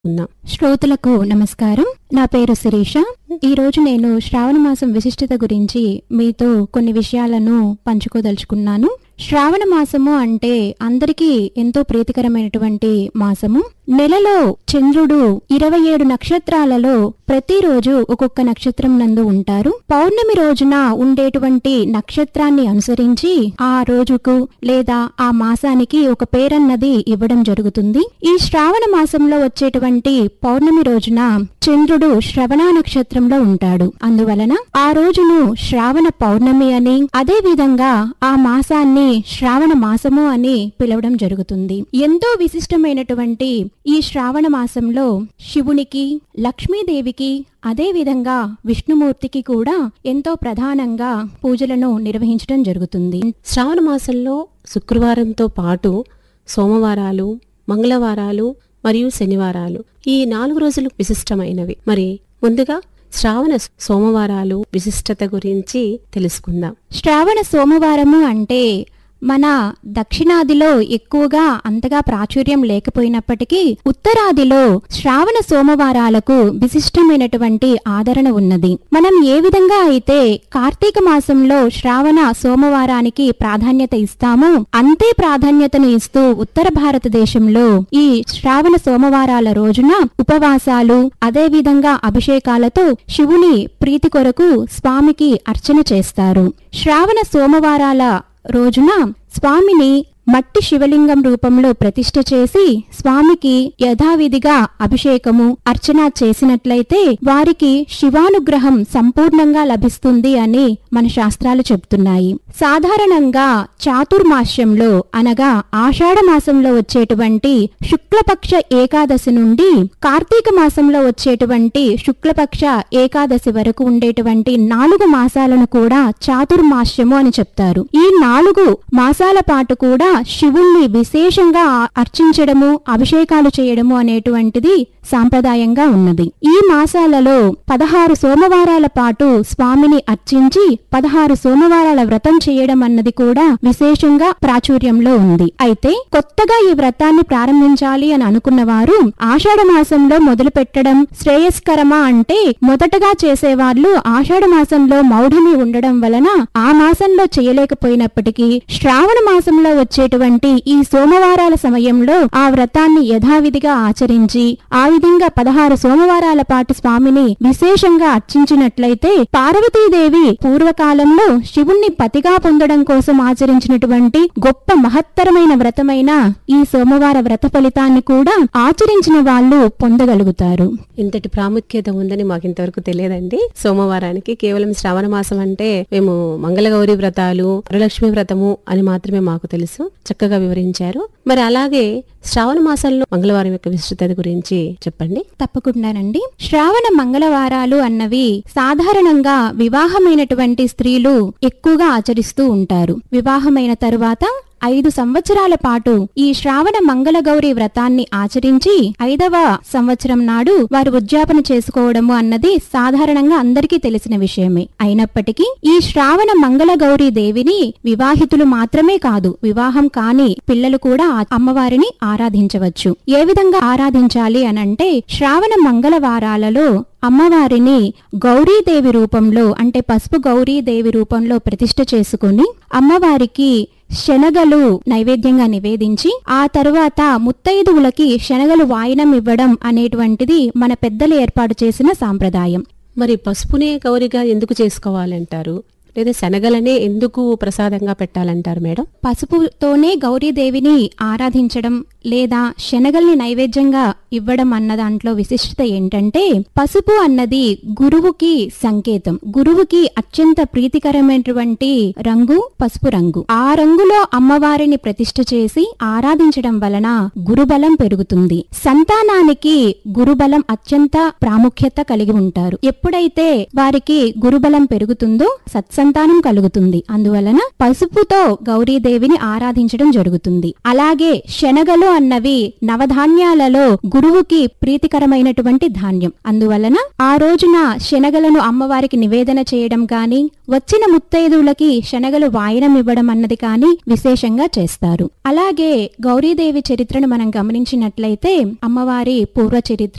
ఉన్నాం శ్రోతలకు నమస్కారం నా పేరు శిరీష ఈ రోజు నేను శ్రావణ మాసం విశిష్టత గురించి మీతో కొన్ని విషయాలను పంచుకోదలుచుకున్నాను శ్రావణ మాసము అంటే అందరికీ ఎంతో ప్రీతికరమైనటువంటి మాసము నెలలో చంద్రుడు ఇరవై ఏడు నక్షత్రాలలో ప్రతిరోజు ఒక్కొక్క నక్షత్రం నందు ఉంటారు పౌర్ణమి రోజున ఉండేటువంటి నక్షత్రాన్ని అనుసరించి ఆ రోజుకు లేదా ఆ మాసానికి ఒక పేరన్నది ఇవ్వడం జరుగుతుంది ఈ శ్రావణ మాసంలో వచ్చేటువంటి పౌర్ణమి రోజున చంద్రుడు శ్రవణ నక్షత్రంలో ఉంటాడు అందువలన ఆ రోజును శ్రావణ పౌర్ణమి అని అదే విధంగా ఆ మాసాన్ని శ్రావణ మాసము అని పిలవడం జరుగుతుంది ఎంతో విశిష్టమైనటువంటి ఈ శ్రావణ మాసంలో శివునికి లక్ష్మీదేవికి అదే విధంగా విష్ణుమూర్తికి కూడా ఎంతో ప్రధానంగా పూజలను నిర్వహించడం జరుగుతుంది శ్రావణ మాసంలో శుక్రవారంతో పాటు సోమవారాలు మంగళవారాలు మరియు శనివారాలు ఈ నాలుగు రోజులు విశిష్టమైనవి మరి ముందుగా శ్రావణ సోమవారాలు విశిష్టత గురించి తెలుసుకుందాం శ్రావణ సోమవారము అంటే మన దక్షిణాదిలో ఎక్కువగా అంతగా ప్రాచుర్యం లేకపోయినప్పటికీ ఉత్తరాదిలో శ్రావణ సోమవారాలకు విశిష్టమైనటువంటి ఆదరణ ఉన్నది మనం ఏ విధంగా అయితే కార్తీక మాసంలో శ్రావణ సోమవారానికి ప్రాధాన్యత ఇస్తామో అంతే ప్రాధాన్యతను ఇస్తూ ఉత్తర భారతదేశంలో ఈ శ్రావణ సోమవారాల రోజున ఉపవాసాలు అదే విధంగా అభిషేకాలతో శివుని ప్రీతి కొరకు స్వామికి అర్చన చేస్తారు శ్రావణ సోమవారాల రోజున స్వామిని మట్టి శివలింగం రూపంలో ప్రతిష్ఠ చేసి స్వామికి యథావిధిగా అభిషేకము అర్చన చేసినట్లయితే వారికి శివానుగ్రహం సంపూర్ణంగా లభిస్తుంది అని మన శాస్త్రాలు చెప్తున్నాయి సాధారణంగా చాతుర్మాస్యంలో అనగా ఆషాఢ మాసంలో వచ్చేటువంటి శుక్లపక్ష ఏకాదశి నుండి కార్తీక మాసంలో వచ్చేటువంటి శుక్లపక్ష ఏకాదశి వరకు ఉండేటువంటి నాలుగు మాసాలను కూడా చాతుర్మాస్యము అని చెప్తారు ఈ నాలుగు మాసాల పాటు కూడా శివుణ్ణి విశేషంగా ఆ- అర్చించడము అభిషేకాలు చేయడము అనేటువంటిది సాంప్రదాయంగా ఉన్నది ఈ మాసాలలో పదహారు సోమవారాల పాటు స్వామిని అర్చించి పదహారు సోమవారాల వ్రతం చేయడం అన్నది కూడా విశేషంగా ప్రాచుర్యంలో ఉంది అయితే కొత్తగా ఈ వ్రతాన్ని ప్రారంభించాలి అని అనుకున్న వారు ఆషాఢ మాసంలో మొదలు పెట్టడం శ్రేయస్కరమా అంటే మొదటగా చేసేవాళ్ళు ఆషాఢ మాసంలో మౌఢమి ఉండడం వలన ఆ మాసంలో చేయలేకపోయినప్పటికీ శ్రావణ మాసంలో వచ్చేటువంటి ఈ సోమవారాల సమయంలో ఆ వ్రతాన్ని యథావిధిగా ఆచరించి ఆ విధంగా పదహారు సోమవారాల పాటు స్వామిని విశేషంగా అర్చించినట్లయితే పార్వతీదేవి పూర్వకాలంలో శివుణ్ణి పతిగా పొందడం కోసం ఆచరించినటువంటి గొప్ప మహత్తరమైన వ్రతమైన ఈ సోమవార వ్రత ఫలితాన్ని కూడా ఆచరించిన వాళ్ళు పొందగలుగుతారు ఇంతటి ప్రాముఖ్యత ఉందని మాకు ఇంతవరకు తెలియదండి సోమవారానికి కేవలం శ్రావణ మాసం అంటే మేము మంగళగౌరి వ్రతాలు వరలక్ష్మి వ్రతము అని మాత్రమే మాకు తెలుసు చక్కగా వివరించారు మరి అలాగే శ్రావణ మాసంలో మంగళవారం యొక్క విశిష్టత గురించి చెప్పండి తప్పకుండానండి శ్రావణ మంగళవారాలు అన్నవి సాధారణంగా వివాహమైనటువంటి స్త్రీలు ఎక్కువగా ఆచరిస్తూ ఉంటారు వివాహమైన తరువాత ఐదు సంవత్సరాల పాటు ఈ శ్రావణ మంగళగౌరి వ్రతాన్ని ఆచరించి ఐదవ సంవత్సరం నాడు వారు ఉద్యాపన చేసుకోవడము అన్నది సాధారణంగా అందరికీ తెలిసిన విషయమే అయినప్పటికీ ఈ శ్రావణ మంగళగౌరి దేవిని వివాహితులు మాత్రమే కాదు వివాహం కాని పిల్లలు కూడా ఆ అమ్మవారిని ఆరాధించవచ్చు ఏ విధంగా ఆరాధించాలి అనంటే శ్రావణ మంగళవారాలలో అమ్మవారిని గౌరీదేవి రూపంలో అంటే పసుపు గౌరీదేవి రూపంలో ప్రతిష్ఠ చేసుకుని అమ్మవారికి శనగలు నైవేద్యంగా నివేదించి ఆ తరువాత ముత్తైదువులకి శనగలు వాయినం ఇవ్వడం అనేటువంటిది మన పెద్దలు ఏర్పాటు చేసిన సాంప్రదాయం మరి పసుపునే గౌరిగా ఎందుకు చేసుకోవాలంటారు లేదా శనగలనే ఎందుకు ప్రసాదంగా పెట్టాలంటారు మేడం పసుపుతోనే గౌరీదేవిని ఆరాధించడం లేదా శనగల్ని నైవేద్యంగా ఇవ్వడం అన్న దాంట్లో విశిష్టత ఏంటంటే పసుపు అన్నది గురువుకి సంకేతం గురువుకి అత్యంత ప్రీతికరమైనటువంటి రంగు పసుపు రంగు ఆ రంగులో అమ్మవారిని ప్రతిష్ఠ చేసి ఆరాధించడం వలన గురుబలం పెరుగుతుంది సంతానానికి గురుబలం అత్యంత ప్రాముఖ్యత కలిగి ఉంటారు ఎప్పుడైతే వారికి గురుబలం పెరుగుతుందో సత్సంతానం కలుగుతుంది అందువలన పసుపుతో గౌరీదేవిని ఆరాధించడం జరుగుతుంది అలాగే శనగలు అన్నవి నవధాన్యాలలో గురువుకి ప్రీతికరమైనటువంటి ధాన్యం అందువలన ఆ రోజున శనగలను అమ్మవారికి నివేదన చేయడం గాని వచ్చిన ముత్తైదువులకి శనగలు వాయనం ఇవ్వడం అన్నది కాని విశేషంగా చేస్తారు అలాగే గౌరీదేవి చరిత్రను మనం గమనించినట్లయితే అమ్మవారి పూర్వ చరిత్ర